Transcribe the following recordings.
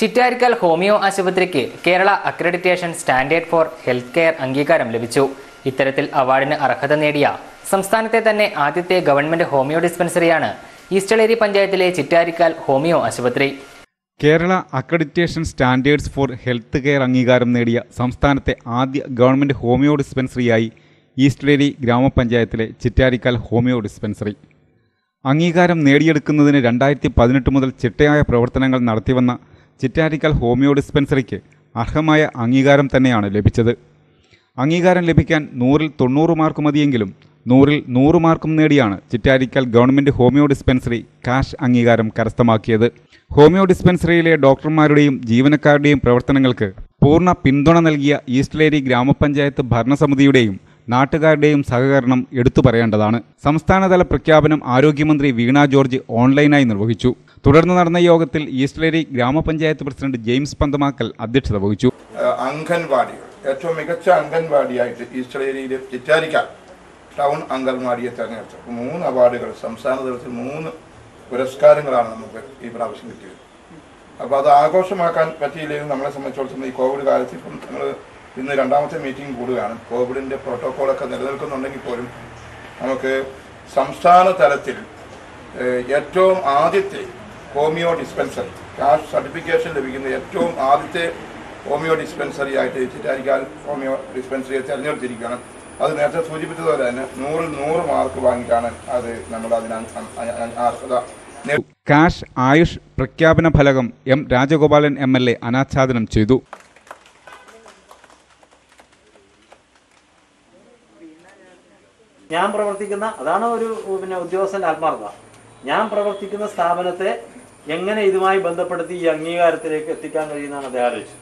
Chittarikkal homeo ആശുപത്രിക്ക് Kerala accreditation standard for health care അംഗീകാരം ലഭിച്ചു ഇത്തരത്തിൽ അവാർഡിന് അർഹത നേടിയ സംസ്ഥാനത്തെ തന്നെ ആദ്യത്തെ ഗവൺമെന്റ് ഹോമിയോ ഡിസ്പെൻസറിയാണ് ഈസ്റ്റളേരി പഞ്ചായത്തിലെ ചിറ്റാരിക്കാൽ ഹോമിയോ ആശുപത്രി Kerala accreditation standards for health care അംഗീകാരം നേടിയ സംസ്ഥാനത്തെ ആദ്യ ഗവൺമെൻറ് ഹോമിയോ ഡിസ്പെൻസറിയായി ഈസ്റ്റ്ലേരി ഗ്രാമപഞ്ചായത്തിലെ ചിറ്റാരിക്കാൽ ഹോമിയോ ഡിസ്പെൻസറി അംഗീകാരം നേടിയെടുക്കുന്നതിന് രണ്ടായിരത്തി പതിനെട്ട് മുതൽ ചിട്ടയായ പ്രവർത്തനങ്ങൾ നടത്തിവന്ന ചിറ്റാരിക്കാൽ ഹോമിയോ ഡിസ്പെൻസറിക്ക് അർഹമായ അംഗീകാരം തന്നെയാണ് ലഭിച്ചത് അംഗീകാരം ലഭിക്കാൻ നൂറിൽ തൊണ്ണൂറ് മാർക്ക് മതിയെങ്കിലും നൂറിൽ നൂറ് മാർക്കും നേടിയാണ് Chittarikkal government homeo dispensary KASH അംഗീകാരം കരസ്ഥമാക്കിയത് ഹോമിയോ ഡിസ്പെൻസറിയിലെ ഡോക്ടർമാരുടെയും ജീവനക്കാരുടെയും പ്രവർത്തനങ്ങൾക്ക് പൂർണ്ണ പിന്തുണ നൽകിയ ഈസ്റ്റ്ലേരി ഗ്രാമപഞ്ചായത്ത് ഭരണസമിതിയുടെയും നാട്ടുകാരുടെയും സഹകരണം എടുത്തു പറയേണ്ടതാണ് സംസ്ഥാനതല പ്രഖ്യാപനം ആരോഗ്യമന്ത്രി വീണ ജോർജ് ഓൺലൈനായി നിർവഹിച്ചു തുടർന്ന് നടന്ന യോഗത്തിൽ ഈസ്റ്റ്ലേരി ഗ്രാമപഞ്ചായത്ത് പ്രസിഡന്റ് ജെയിംസ് പന്തമാക്കൽ അധ്യക്ഷത വഹിച്ചു ഏഹ് അംഗൻവാടികൾ ഏറ്റവും മികച്ച അംഗൻവാടിയായിട്ട് ഈസ്റ്റർ ഏരിയയിൽ ചിറ്റാരിക്കാൽ ടൗൺ അംഗൻവാടിയെ തെരഞ്ഞെടുത്തു അപ്പോൾ മൂന്ന് അവാർഡുകൾ സംസ്ഥാന തലത്തിൽ മൂന്ന് പുരസ്കാരങ്ങളാണ് നമുക്ക് ഈ പ്രാവശ്യം കിട്ടിയത് അപ്പോൾ അത് ആഘോഷമാക്കാൻ പറ്റിയില്ലെങ്കിൽ നമ്മളെ സംബന്ധിച്ചിടത്തോളം ഈ കോവിഡ് കാലത്ത് ഇപ്പം നമ്മൾ ഇന്ന് രണ്ടാമത്തെ മീറ്റിംഗ് കൂടുകയാണ് കോവിഡിൻ്റെ പ്രോട്ടോക്കോളൊക്കെ നിലനിൽക്കുന്നുണ്ടെങ്കിൽ പോലും നമുക്ക് സംസ്ഥാന തലത്തിൽ ഏഹ് ഏറ്റവും ആദ്യത്തെ ഹോമിയോ ഡിസ്പെൻസറി കാഷ് സർട്ടിഫിക്കേഷൻ ലഭിക്കുന്ന ഏറ്റവും ആദ്യത്തെ ഹോമിയോ ഡിസ്പെൻസറി ആയിട്ട് ചിറ്റാരിക്കാൽ ഹോമിയോ ഡിസ്പെൻസറിയെ തിരഞ്ഞെടുത്തിരിക്കുകയാണ് അത് നേരത്തെ സൂചിപ്പിച്ചതുപോലെ തന്നെ നൂറിൽ നൂറ് മാർക്ക് വാങ്ങിയിട്ടാണ് അത് നമ്മൾ അതിന് അ- അ- അ- അർഹത നേടി കാഷ് ആയുഷ് പ്രഖ്യാപന ഫലകം M Rajagopalan M L A അനാച്ഛാദനം ചെയ്തു ഞാൻ പ്രവർത്തിക്കുന്ന അതാണ് ഒരു പിന്നെ ഉദ്യോഗസ്ഥന്റെ ആത്മാർത്ഥത ഞാൻ പ്രവർത്തിക്കുന്ന സ്ഥാപനത്തെ എങ്ങനെ ഇതുമായി ബന്ധപ്പെടുത്തി ഈ അംഗീകാരത്തിലേക്ക് എത്തിക്കാൻ കഴിയുന്നതാണ് അദ്ദേഹം ആലോചിച്ചത്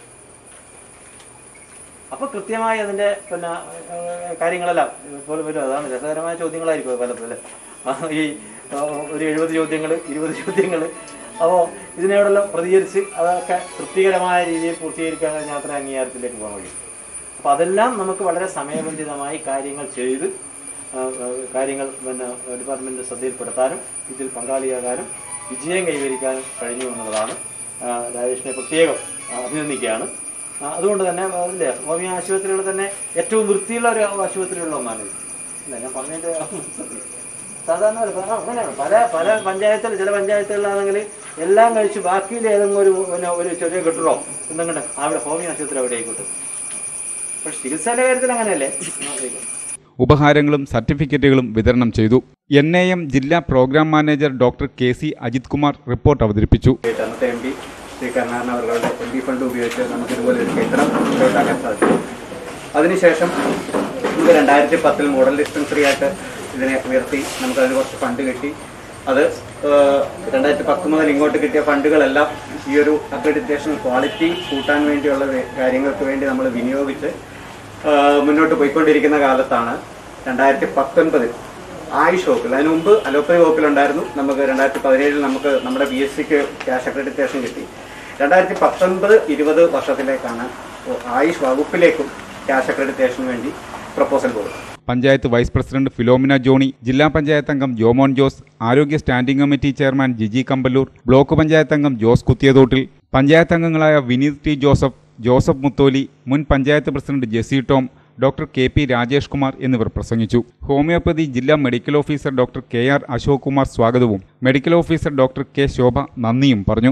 അപ്പൊ കൃത്യമായി അതിന്റെ പിന്നെ ഏഹ്, കാര്യങ്ങളെല്ലാം ഇപ്പോൾ വരും അതാണ് രസകരമായ ചോദ്യങ്ങളായിരിക്കും പലപ്പോഴും അല്ലേ ആ, ഈ ആ, ഒരു എഴുപത് ചോദ്യങ്ങൾ ഇരുപത് ചോദ്യങ്ങൾ അപ്പോൾ ഇതിനോടെല്ലാം പ്രതികരിച്ച് അതൊക്കെ തൃപ്തികരമായ രീതിയിൽ പൂർത്തീകരിക്കാൻ കഴിഞ്ഞ അത്ര അംഗീകാരത്തിലേക്ക് പോകാൻ കഴിയും അപ്പോൾ അതെല്ലാം നമുക്ക് വളരെ സമയബന്ധിതമായി കാര്യങ്ങൾ ചെയ്ത് ആ, ആ, കാര്യങ്ങൾ പിന്നെ ഡിപ്പാർട്ട്മെന്റ് ശ്രദ്ധയിൽപ്പെടുത്താനും ഇതിൽ പങ്കാളിയാകാനും വിജയം കൈവരിക്കാനും കഴിഞ്ഞു എന്നുള്ളതാണ് ആ, രാജേഷിനെ പ്രത്യേകം ആ, അഭിനന്ദിക്കുകയാണ് ആ, അതുകൊണ്ട് തന്നെ അതില്ലേ ഹോമിയോ ആശുപത്രികൾ തന്നെ ഏറ്റവും വൃത്തിയുള്ള ഒരു ആശുപത്രിയുള്ള ഒന്നാണ് ഇത് ഇല്ല ഞാൻ പറഞ്ഞതിന്റെ സാധാരണ ഒരു- ആ, അങ്ങനെയാണ് പല പല പഞ്ചായത്തിൽ ചില പഞ്ചായത്തുകളിലാണെങ്കിൽ എല്ലാം കഴിച്ച് ബാക്കിയിൽ ഏതെങ്കിലും ഒരു പിന്നെ ഒരു ചെറിയ കെട്ടിടോ എന്തെങ്കിലും അവിടെ ഹോമിയോ ആശുപത്രി അവിടെ ആയിക്കോട്ടെ പക്ഷെ ചികിത്സയുടെ കാര്യത്തിൽ അങ്ങനെയല്ലേ ആ, ആയിക്കോട്ടെ. ഉപഹാരങ്ങളും സർട്ടിഫിക്കറ്റുകളും വിതരണം ചെയ്തു എൻ എ എം ജില്ലാ programme manager doctor K C Ajith Kumar report അവതരിപ്പിച്ചു അന്നത്തെ എം പി ശ്രീ കരുണാകരൻ അവരുടെ എം പി ഫണ്ട് ഉപയോഗിച്ച് നമുക്ക് ഇതുപോലെ ഒരു കെട്ടിടം ഉണ്ടാക്കാൻ സാധിച്ചു അതിനുശേഷം നമുക്ക് രണ്ടായിരത്തി പത്തിൽ മോഡൽ ഡിസ്പെൻസറി ആയിട്ട് ഇതിനെ ഉയർത്തി നമുക്ക് അതിന് കുറച്ച് ഫണ്ട് കിട്ടി അത് ഏഹ്, രണ്ടായിരത്തി പത്ത് മുതൽ ഇങ്ങോട്ട് കിട്ടിയ ഫണ്ടുകളെല്ലാം ഈ ഒരു അക്രഡിറ്റേഷൻ ക്വാളിറ്റി കൂട്ടാൻ വേണ്ടിയുള്ള വേ- കാര്യങ്ങൾക്ക് വേണ്ടി നമ്മൾ വിനിയോഗിച്ച് ഏഹ്, മുന്നോട്ട് പോയിക്കൊണ്ടിരിക്കുന്ന കാലത്താണ് രണ്ടായിരത്തി പത്തൊൻപതിൽ ആയുഷ് വകുപ്പിൽ അതിന് മുമ്പ് അലോപ്പതി വകുപ്പിലുണ്ടായിരുന്നു നമുക്ക് രണ്ടായിരത്തി പതിനേഴിൽ നമുക്ക് നമ്മുടെ ബി എസ് സിക്ക് ക്യാഷ് അക്രഡിറ്റേഷൻ കിട്ടി രണ്ടായിരത്തി പത്തൊൻപത് ഇരുപത് വർഷത്തിലേക്കാണ് ആയുഷ് വകുപ്പിലേക്കും ക്യാഷ് അക്രഡിറ്റേഷന് വേണ്ടി പ്രപ്പോസൽ പോകുന്നത് പഞ്ചായത്ത് വൈസ് പ്രസിഡന്റ് ഫിലോമിന ജോണി ജില്ലാ പഞ്ചായത്ത് അംഗം ജോമോൻ ജോസ് ആരോഗ്യ standing committee chairman Jiji Kampallur block panchayat അംഗം ജോസ് കുത്തിയതോട്ടിൽ പഞ്ചായത്ത് അംഗങ്ങളായ വിനീത് ടി ജോസഫ് ജോസഫ് മുത്തോലി മുൻ panchayat president Jessy Tom doctor K P Rajesh Kumar എന്നിവർ പ്രസംഗിച്ചു ഹോമിയോപ്പതി ജില്ലാ medical officer doctor K R Ashok Kumar സ്വാഗതവും medical officer doctor K Shobha നന്ദിയും പറഞ്ഞു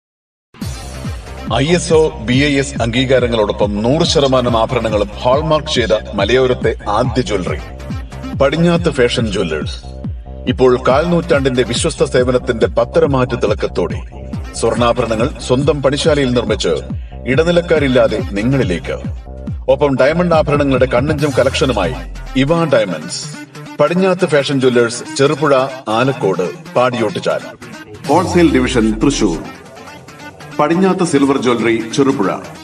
I S O B I S അംഗീകാരങ്ങളോടൊപ്പം നൂറ് ശതമാനം ആഭരണങ്ങളും ഹാൾമാർക്ക് ചെയ്ത മലയോരത്തെ ആദ്യ ജ്വല്ലറി പടിഞ്ഞാത്ത് ഫാഷൻ ജ്വല്ലേഴ്സ് ഇപ്പോൾ കാൽനൂറ്റാണ്ടിന്റെ വിശ്വസ്ത സേവനത്തിന്റെ പത്തരമാറ്റ തിളക്കത്തോടെ സ്വർണ്ണാഭരണങ്ങൾ സ്വന്തം പണിശാലയിൽ നിർമ്മിച്ച് ഇടനിലക്കാരില്ലാതെ നിങ്ങളിലേക്ക് ഒപ്പം ഡയമണ്ട് ആഭരണങ്ങളുടെ കണ്ണഞ്ചം കളക്ഷനുമായി ഇവ diamonds Padinjath fashion jewellers Cherupuzha Alakode Padiyottuchal wholesale division Thrissur Padinjath silver jewellery Cherupuzha